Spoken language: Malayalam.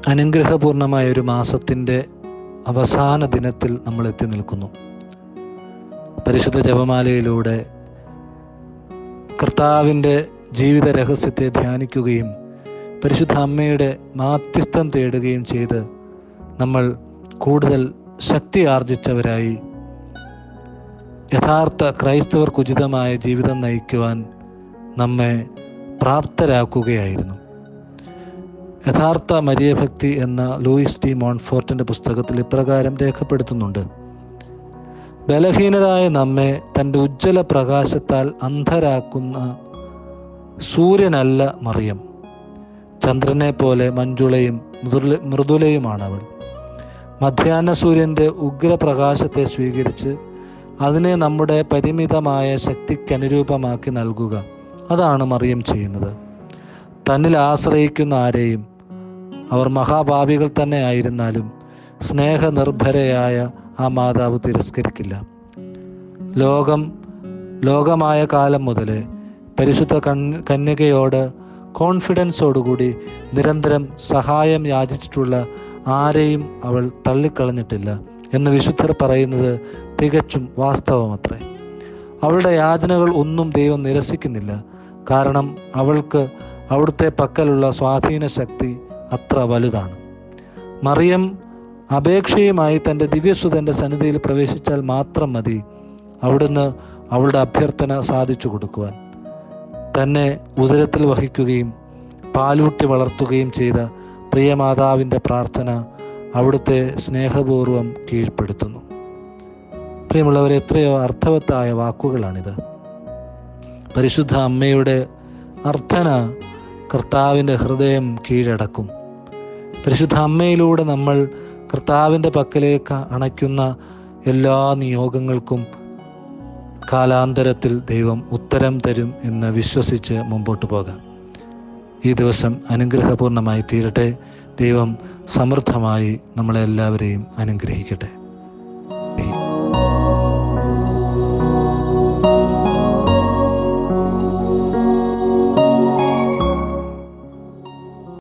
അനുഗ്രഹപൂർണമായ ഒരു മാസത്തിൻ്റെ അവസാന ദിനത്തിൽ നമ്മൾ എത്തി നിൽക്കുന്നു പരിശുദ്ധ ജപമാലയിലൂടെ കർത്താവിൻ്റെ ജീവിത രഹസ്യത്തെ ധ്യാനിക്കുകയും പരിശുദ്ധ അമ്മയുടെ മാധ്യസ്ഥം തേടുകയും ചെയ്ത് നമ്മൾ കൂടുതൽ ശക്തി ആർജിച്ചവരായി യഥാർത്ഥ ക്രൈസ്തവർക്ക് ഉചിതമായ ജീവിതം നയിക്കുവാൻ നമ്മെ പ്രാപ്തരാക്കുകയായിരുന്നു യഥാർത്ഥ മരിയഭക്തി എന്ന ലൂയിസ് ഡി മോൺഫോർട്ടിൻ്റെ പുസ്തകത്തിൽ ഇപ്രകാരം രേഖപ്പെടുത്തുന്നുണ്ട് ബലഹീനരായ നമ്മെ തൻ്റെ ഉജ്ജ്വല പ്രകാശത്താൽ അന്ധരാക്കുന്ന സൂര്യനല്ല മറിയം ചന്ദ്രനെ പോലെ മഞ്ജുളയും മൃദുല മൃദുലയുമാണ് അവൾ മധ്യാഹ്ന സൂര്യൻ്റെ ഉഗ്രപ്രകാശത്തെ സ്വീകരിച്ച് അതിനെ നമ്മുടെ പരിമിതമായ ശക്തിക്കനുരൂപമാക്കി നൽകുക അതാണ് മറിയം ചെയ്യുന്നത് തന്നിൽ ആശ്രയിക്കുന്ന ആരെയും അവർ മഹാഭാവികൾ തന്നെ ആയിരുന്നാലും സ്നേഹനിർഭരയായ ആ മാതാവ് തിരസ്കരിക്കില്ല ലോകം ലോകമായ കാലം മുതലേ പരിശുദ്ധ കൺ കന്യകയോട് കോൺഫിഡൻസോടുകൂടി നിരന്തരം സഹായം യാചിച്ചിട്ടുള്ള ആരെയും അവൾ തള്ളിക്കളഞ്ഞിട്ടില്ല എന്ന് വിശുദ്ധർ പറയുന്നത് തികച്ചും വാസ്തവമത്രേ അവളുടെ യാചനകൾ ഒന്നും ദൈവം നിരസിക്കുന്നില്ല കാരണം അവൾക്ക് അവിടുത്തെ പക്കലുള്ള സ്വാധീന ശക്തി അത്ര വലുതാണ് മറിയം അപേക്ഷയുമായി തൻ്റെ ദിവ്യസുതൻ്റെ സന്നിധിയിൽ പ്രവേശിച്ചാൽ മാത്രം മതി അവിടുന്ന് അവളുടെ അഭ്യർത്ഥന സാധിച്ചു കൊടുക്കുവാൻ തന്നെ ഉദരത്തിൽ വഹിക്കുകയും പാലൂട്ടി വളർത്തുകയും ചെയ്ത പ്രിയമാതാവിൻ്റെ പ്രാർത്ഥന അവിടുത്തെ സ്നേഹപൂർവം കീഴ്പ്പെടുത്തുന്നു പ്രിയമുള്ളവർ എത്രയോ അർത്ഥവത്തായ വാക്കുകളാണിത് പരിശുദ്ധ അമ്മയുടെ അർത്ഥന കർത്താവിൻ്റെ ഹൃദയം കീഴടക്കും പരിശുദ്ധ അമ്മയിലൂടെ നമ്മൾ കർത്താവിൻ്റെ പക്കലേക്ക് അണയ്ക്കുന്ന എല്ലാ നിയോഗങ്ങൾക്കും കാലാന്തരത്തിൽ ദൈവം ഉത്തരം തരും എന്ന് വിശ്വസിച്ച് മുമ്പോട്ട് പോകാം ഈ ദിവസം അനുഗ്രഹപൂർണമായി തീരട്ടെ ദൈവം സമൃദ്ധമായി നമ്മളെല്ലാവരെയും അനുഗ്രഹിക്കട്ടെ